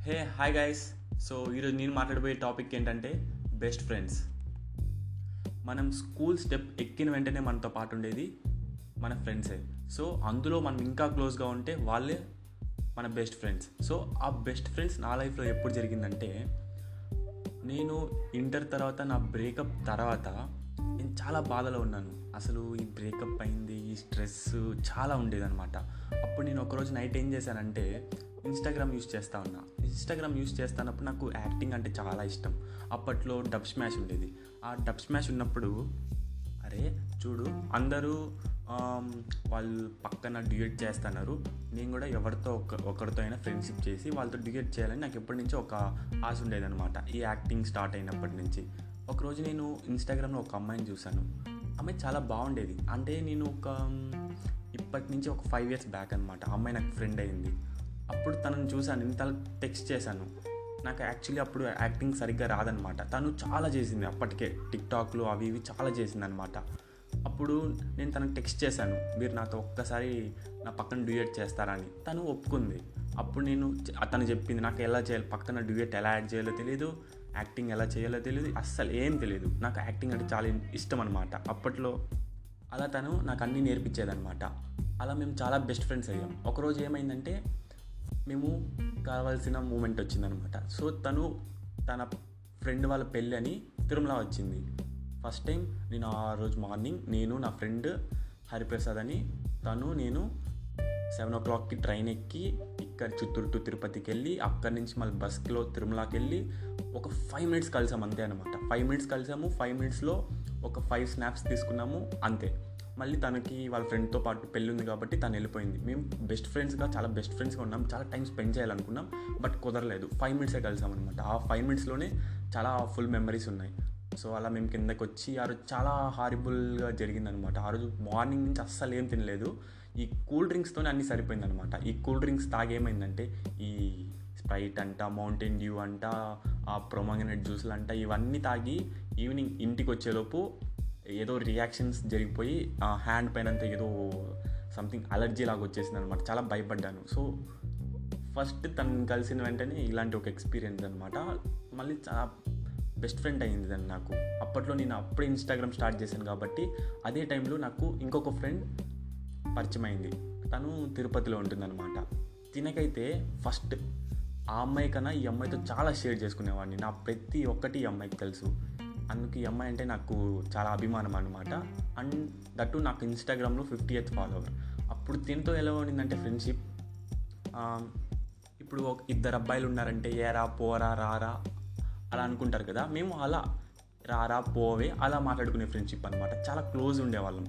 hey hi guys so ఈరోజు నేను మాట్లాడబోయే టాపిక్ ఏంటంటే బెస్ట్ ఫ్రెండ్స్ మనం స్కూల్ స్టెప్ ఎక్కిన వెంటనే మనతో పాటు ఉండేది మన ఫ్రెండ్సే సో అందులో మనం ఇంకా క్లోజ్గా ఉంటే వాళ్ళే మన బెస్ట్ ఫ్రెండ్స్ సో ఆ బెస్ట్ ఫ్రెండ్స్ నా లైఫ్లో ఎప్పుడు జరిగిందంటే నేను ఇంటర్ తర్వాత నా బ్రేకప్ తర్వాత నేను చాలా బాధలో ఉన్నాను అసలు ఈ బ్రేకప్ అయింది ఈ స్ట్రెస్ చాలా ఉండేదన్నమాట అప్పుడు నేను ఒకరోజు నైట్ ఏం చేశానంటే ఇన్స్టాగ్రామ్ యూస్ చేస్తా ఉన్నా ఇన్స్టాగ్రామ్ యూస్ చేస్తున్నప్పుడు నాకు యాక్టింగ్ అంటే చాలా ఇష్టం అప్పట్లో డబ్ స్మాష్ ఉండేది ఆ డబ్ స్మాష్ ఉన్నప్పుడు అరే చూడు అందరూ ఆమ్, వాళ్ళు పక్కన డ్యూయట్ చేస్తున్నారు నేను కూడా ఎవరితో ఒక ఒకరితో అయినా ఫ్రెండ్షిప్ చేసి వాళ్ళతో డ్యూయట్ చేయాలని నాకు ఎప్పటి నుంచో ఒక ఆశ ఉండేదన్నమాట ఈ యాక్టింగ్ స్టార్ట్ అయినప్పటి నుంచి ఒకరోజు నేను ఇన్స్టాగ్రామ్లో ఒక అమ్మాయిని చూశాను అమ్మాయి చాలా బాగుండేది అంటే నేను ఒక ఇప్పటి నుంచి ఒక ఫైవ్ ఇయర్స్ బ్యాక్ అనమాట అమ్మాయి నాకు ఫ్రెండ్ అయింది అప్పుడు తనను చూశాను ఇంత టెక్స్ట్ చేశాను నాకు యాక్చువల్లీ అప్పుడు యాక్టింగ్ సరిగ్గా రాదనమాట తను చాలా చేసింది అప్పటికే టిక్టాక్లు అవి ఇవి చాలా చేసింది అనమాట అప్పుడు నేను తనకు టెక్స్ట్ చేశాను మీరు నాతో ఒక్కసారి నా పక్కన డ్యూయట్ చేస్తారని తను ఒప్పుకుంది అప్పుడు నేను చ- తను చెప్పింది నాకు ఎలా చేయాలి పక్కన డ్యూయట్ ఎలా యాడ్ చేయాలో తెలియదు యాక్టింగ్ ఎలా చేయాలో తెలియదు అస్సలు ఏం తెలియదు నాకు యాక్టింగ్ అంటే చాలా ఇష్టం అనమాట అప్పట్లో అలా తను నాకు అన్నీ నేర్పించేదనమాట అలా మేము చాలా బెస్ట్ ఫ్రెండ్స్ అయ్యాం ఒకరోజు ఏమైందంటే మేము కావాల్సిన మూమెంట్ వచ్చిందనమాట సో తను తన ఫ్రెండ్ వాళ్ళ పెళ్ళి అని తిరుమల వచ్చింది ఫస్ట్ టైం నేను ఆ రోజు మార్నింగ్ నేను నా ఫ్రెండ్ హరిప్రసాద్ అని తను నేను సెవెన్ ఓ క్లాక్కి ట్రైన్ ఎక్కి ఇక్కడ చిత్తూరు టు తిరుపతికి వెళ్ళి అక్కడి నుంచి మళ్ళీ బస్లో తిరుమలకి వెళ్ళి ఒక ఫైవ్ మినిట్స్ కలిసాము అంతే అనమాట ఫైవ్ మినిట్స్ కలిసాము ఫైవ్ మినిట్స్లో ఒక ఫైవ్ స్నాప్స్ తీసుకున్నాము అంతే మళ్ళీ తనకి వాళ్ళ ఫ్రెండ్తో పాటు పెళ్ళి ఉంది కాబట్టి తను వెళ్ళిపోయింది మేము బెస్ట్ ఫ్రెండ్స్గా చాలా బెస్ట్ ఫ్రెండ్స్గా ఉన్నాం చాలా టైం స్పెండ్ చేయాలనుకున్నాం బట్ కుదరలేదు ఫైవ్ మినిట్సే కలిసాం అనమాట ఆ ఫైవ్ మినిట్స్లోనే చాలా ఫుల్ మెమరీస్ ఉన్నాయి సో అలా మేము కిందకి వచ్చి ఆ రోజు చాలా హారిబుల్గా జరిగిందనమాట ఆ రోజు మార్నింగ్ నుంచి అస్సలు ఏం తినలేదు ఈ కూల్ డ్రింక్స్తోనే అన్నీ సరిపోయిందనమాట ఈ కూల్ డ్రింక్స్ తాగి ఏమైందంటే ఈ స్ప్రైట్ అంట మౌంటైన్ డ్యూ అంట ఆ ప్రొమాగనెట్ జ్యూస్లు అంట ఇవన్నీ తాగి ఈవినింగ్ ఇంటికి వచ్చేలోపు ఏదో రియాక్షన్స్ జరిగిపోయి ఆ హ్యాండ్ పైన అంతా ఏదో సంథింగ్ అలర్జీ లాగా వచ్చేసింది అనమాట చాలా భయపడ్డాను సో ఫస్ట్ తను కలిసిన వెంటనే ఇలాంటి ఒక ఎక్స్పీరియన్స్ అనమాట మళ్ళీ చాలా బెస్ట్ ఫ్రెండ్ అయింది దాన్ని నాకు అప్పట్లో నేను అప్పుడే ఇన్స్టాగ్రామ్ స్టార్ట్ చేశాను కాబట్టి అదే టైంలో నాకు ఇంకొక ఫ్రెండ్ పరిచయం అయింది తను తిరుపతిలో ఉంటుందన్నమాట తినకైతే ఫస్ట్ ఆ అమ్మాయి కన్నా ఈ అమ్మాయితో చాలా షేర్ చేసుకునేవాడిని నా ప్రతి ఒక్కటి ఈ అమ్మాయికి తెలుసు అందుకు ఈ అమ్మాయి అంటే నాకు చాలా అభిమానం అనమాట అండ్ దట్టు నాకు ఇన్స్టాగ్రామ్లో ఫిఫ్టీ ఎయిత్ ఫాలోవర్ అప్పుడు తినతో ఎలా ఉండిందంటే ఫ్రెండ్షిప్ ఇప్పుడు ఒక ఇద్దరు అబ్బాయిలు ఉన్నారంటే ఏరా పోరా రారా అలా అనుకుంటారు కదా మేము అలా రారా పోవే అలా మాట్లాడుకునే ఫ్రెండ్షిప్ అనమాట చాలా క్లోజ్ ఉండేవాళ్ళం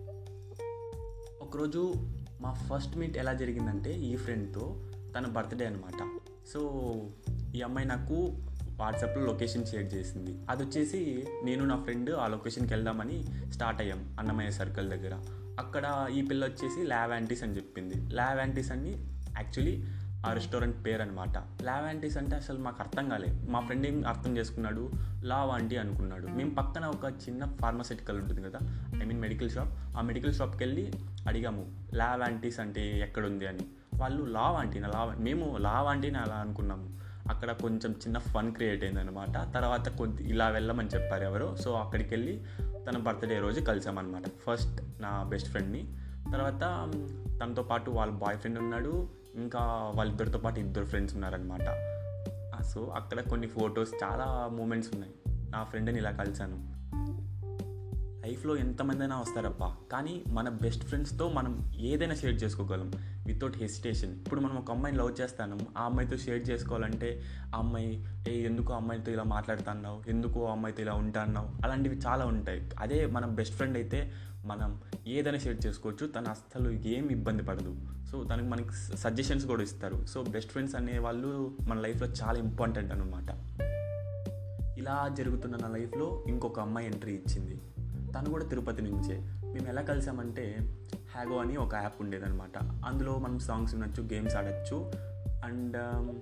ఒకరోజు మా ఫస్ట్ మీట్ ఎలా జరిగిందంటే ఈ ఫ్రెండ్తో తన బర్త్డే అనమాట సో ఈ అమ్మాయి నాకు వాట్సాప్లో లొకేషన్ షేర్ చేసింది అది వచ్చేసి నేను నా ఫ్రెండ్ ఆ లొకేషన్కి వెళ్దామని స్టార్ట్ అయ్యాం అన్నమయ్య సర్కిల్ దగ్గర అక్కడ ఈ పిల్ల వచ్చేసి ల్యావ్ యాంటీస్ అని చెప్పింది ల్యావ్ యాంటీస్ అని యాక్చువల్లీ ఆ రెస్టారెంట్ పేరు అనమాట లావ్ యాంటీస్ అంటే అసలు మాకు అర్థం కాలేదు మా ఫ్రెండ్ ఏం అర్థం చేసుకున్నాడు లావ్ ఆంటీ అనుకున్నాడు మేము పక్కన ఒక చిన్న ఫార్మసిటికల్ ఉంటుంది కదా ఐ మీన్ మెడికల్ షాప్ ఆ మెడికల్ షాప్కి వెళ్ళి అడిగాము లావ్ యాంటీస్ అంటే ఎక్కడుంది అని వాళ్ళు లావ్ ఆంటీనా లావ్ మేము లావ్ ఆంటీని అలా అనుకున్నాము అక్కడ కొంచెం చిన్న ఫన్ క్రియేట్ అయిందనమాట తర్వాత కొద్ది ఇలా వెళ్ళమని చెప్పారు ఎవరో సో అక్కడికి వెళ్ళి తన బర్త్డే రోజు కలిసామన్నమాట ఫస్ట్ నా బెస్ట్ ఫ్రెండ్ని తర్వాత మ్, తనతో పాటు వాళ్ళ బాయ్ ఫ్రెండ్ ఉన్నాడు ఇంకా వాళ్ళిద్దరితో పాటు ఇద్దరు ఫ్రెండ్స్ ఉన్నారనమాట సో అక్కడ కొన్ని ఫొటోస్ చాలా మూమెంట్స్ ఉన్నాయి నా ఫ్రెండ్ని ఇలా కలిశాను లైఫ్లో ఎంతమంది అయినా వస్తారబ్బా కానీ మన బెస్ట్ ఫ్రెండ్స్తో మనం ఏదైనా షేర్ చేసుకోగలం వితౌట్ హెసిటేషన్ ఇప్పుడు మనం ఒక అమ్మాయిని లవ్ చేస్తాను ఆ అమ్మాయితో షేర్ చేసుకోవాలంటే ఆ అమ్మాయి ఏ ఎందుకు ఆ అమ్మాయితో ఇలా మాట్లాడుతున్నావు ఎందుకు ఆ అమ్మాయితో ఇలా ఉంటాన్నావు అలాంటివి చాలా ఉంటాయి అదే మన బెస్ట్ ఫ్రెండ్ అయితే మనం ఏదైనా షేర్ చేసుకోవచ్చు తను అస్సలు ఏం ఇబ్బంది పడదు సో తనకి మనకి సజెషన్స్ కూడా ఇస్తారు సో బెస్ట్ ఫ్రెండ్స్ అనే వాళ్ళు మన లైఫ్లో చాలా ఇంపార్టెంట్ అనమాట ఇలా జరుగుతున్న నా లైఫ్లో ఇంకొక అమ్మాయి ఎంట్రీ ఇచ్చింది తను కూడా తిరుపతి నుంచే మేము ఎలా కలిసామంటే హ్యాగో అని ఒక యాప్ ఉండేదన్నమాట అందులో మనం సాంగ్స్ వినొచ్చు గేమ్స్ ఆడచ్చు అండ్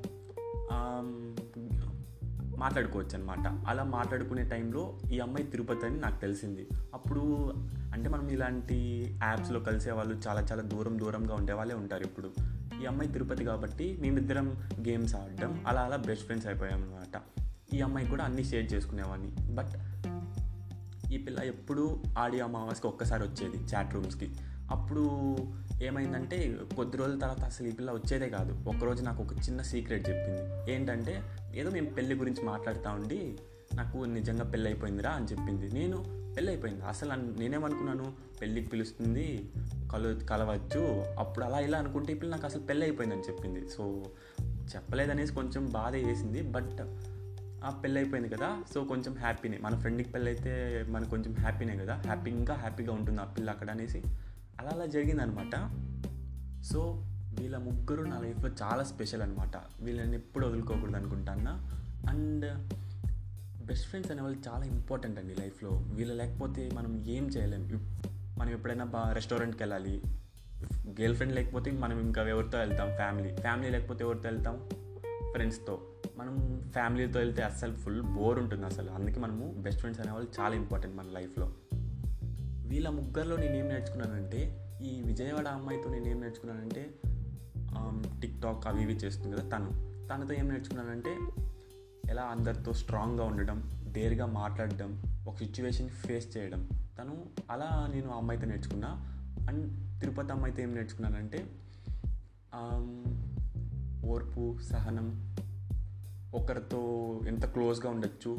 మాట్లాడుకోవచ్చు అనమాట అలా మాట్లాడుకునే టైంలో ఈ అమ్మాయి తిరుపతి అని నాకు తెలిసింది అప్పుడు అంటే మనం ఇలాంటి యాప్స్లో కలిసే వాళ్ళు చాలా చాలా దూరం దూరంగా ఉండే వాళ్ళే ఉంటారు ఇప్పుడు ఈ అమ్మాయి తిరుపతి కాబట్టి మేమిద్దరం గేమ్స్ ఆడడం అలా అలా బెస్ట్ ఫ్రెండ్స్ అయిపోయాం అనమాట ఈ అమ్మాయి కూడా అన్నీ షేర్ చేసుకునేవాడిని బట్ ఈ పిల్ల ఎప్పుడు ఆడి అమావాస్యకి ఒక్కసారి వచ్చేది చాట్ రూమ్స్కి అప్పుడు ఏమైందంటే కొద్ది రోజుల తర్వాత అసలు ఈ పిల్ల వచ్చేదే కాదు ఒకరోజు నాకు ఒక చిన్న సీక్రెట్ చెప్పింది ఏంటంటే ఏదో మేము పెళ్ళి గురించి మాట్లాడుతూ ఉండి నాకు నిజంగా పెళ్ళి అయిపోయిందిరా అని చెప్పింది నేను పెళ్ళి అయిపోయింది అసలు అన్- నేనేమనుకున్నాను పెళ్ళికి పిలుస్తుంది కలు కలవచ్చు అప్పుడు అలా ఇలా అనుకుంటే ఈ పిల్ల నాకు అసలు పెళ్ళి అయిపోయిందని చెప్పింది సో చెప్పలేదనేసి కొంచెం బాధ వేసింది బట్ ఆ పెళ్ళి అయిపోయింది కదా సో కొంచెం హ్యాపీనే మన ఫ్రెండ్కి పెళ్ళి అయితే మనకు కొంచెం హ్యాపీనే కదా హ్యాపీ ఇంకా హ్యాపీగా ఉంటుంది ఆ పిల్ల అక్కడ అనేసి అలా అలా జరిగిందనమాట సో వీళ్ళ ముగ్గురు నా లైఫ్లో చాలా స్పెషల్ అనమాట వీళ్ళని ఎప్పుడు వదులుకోకూడదు అనుకుంటాను అండ్ బెస్ట్ ఫ్రెండ్స్ అనేవాళ్ళు చాలా ఇంపార్టెంట్ అండి లైఫ్లో వీళ్ళు లేకపోతే మనం ఏం చేయలేం ఇప్- మనం ఎప్పుడైనా బా రెస్టారెంట్కి వెళ్ళాలి గర్ల్ ఫ్రెండ్ లేకపోతే మనం ఇంకా ఎవరితో వెళ్తాం ఫ్యామిలీ ఫ్యామిలీ లేకపోతే ఎవరితో వెళ్తాం ఫ్రెండ్స్తో మనం ఫ్యామిలీతో వెళ్తే అస్సలు ఫుల్ బోర్ ఉంటుంది అసలు అందుకే మనము బెస్ట్ ఫ్రెండ్స్ అనేవాళ్ళు చాలా ఇంపార్టెంట్ మన లైఫ్లో వీళ్ళ ముగ్గురులో నేను ఏం నేర్చుకున్నానంటే ఈ విజయవాడ అమ్మాయితో నేను ఏం నేర్చుకున్నానంటే టిక్ టాక్ అవి ఇవి చేస్తుంది కదా తను తనతో ఏం నేర్చుకున్నానంటే ఎలా అందరితో స్ట్రాంగ్గా ఉండడం డేర్గా మాట్లాడడం ఒక సిచ్యువేషన్ ఫేస్ చేయడం తను అలా నేను ఆ అమ్మాయితో నేర్చుకున్నా అండ్ తిరుపతి అమ్మాయితో ఏం నేర్చుకున్నానంటే ఆమ్, ఓర్పు సహనం ఒకరితో ఎంత క్లోజ్గా ఉండొచ్చు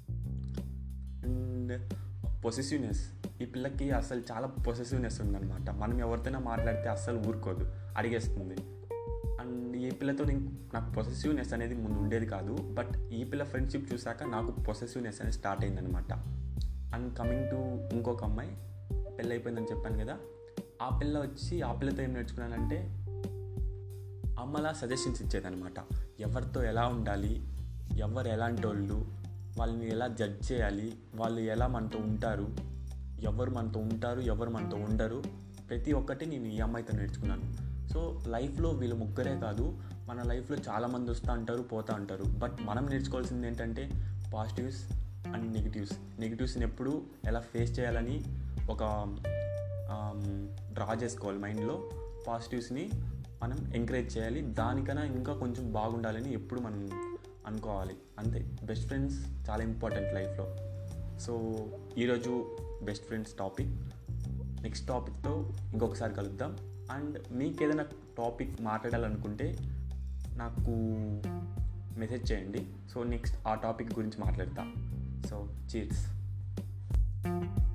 అండ్ పొసెసివ్నెస్ ఈ పిల్లకి అసలు చాలా పొసెసివ్నెస్ ఉందన్నమాట మనం ఎవరితోనైనా మాట్లాడితే అస్సలు ఊరుకోదు అడిగేస్తుంది అండ్ ఈ పిల్లతో నేను నాకు పొసెసివ్నెస్ అనేది ముందు ఉండేది కాదు బట్ ఈ పిల్ల ఫ్రెండ్షిప్ చూసాక నాకు పొసెసివ్నెస్ అనేది స్టార్ట్ అయిందనమాట అండ్ కమింగ్ టు ఇంకొక అమ్మాయి పెళ్ళి అయిపోయిందని చెప్పాను కదా ఆ పిల్ల వచ్చి ఆ పిల్లతో ఏం నేర్చుకున్నానంటే అమ్మలా సజెషన్స్ ఇచ్చేదనమాట ఎవరితో ఎలా ఉండాలి ఎవరు ఎలాంటి వాళ్ళు వాళ్ళని ఎలా జడ్జ్ చేయాలి వాళ్ళు ఎలా మనతో ఉంటారు ఎవరు మనతో ఉంటారు ఎవరు మనతో ఉండరు ప్రతి ఒక్కటి నేను ఈ అమ్మాయితో నేర్చుకున్నాను సో లైఫ్లో వీళ్ళు ముగ్గురే కాదు మన లైఫ్లో చాలామంది వస్తూ ఉంటారు పోతూ ఉంటారు బట్ మనం నేర్చుకోవాల్సింది ఏంటంటే పాజిటివ్స్ అండ్ నెగిటివ్స్ నెగిటివ్స్ని ఎప్పుడు ఎలా ఫేస్ చేయాలని ఒక డ్రా చేసుకోవాలి మైండ్లో పాజిటివ్స్ని మనం ఎంకరేజ్ చేయాలి దానికన్నా ఇంకా కొంచెం బాగుండాలని ఎప్పుడు మనం అనుకోవాలి అంతే బెస్ట్ ఫ్రెండ్స్ చాలా ఇంపార్టెంట్ లైఫ్లో సో ఈరోజు బెస్ట్ ఫ్రెండ్స్ టాపిక్ నెక్స్ట్ టాపిక్తో ఇంకొకసారి కలుద్దాం అండ్ మీకు ఏదైనా టాపిక్ మాట్లాడాలనుకుంటే నాకు మెసేజ్ చేయండి సో నెక్స్ట్ ఆ టాపిక్ గురించి మాట్లాడతా సో చీర్స్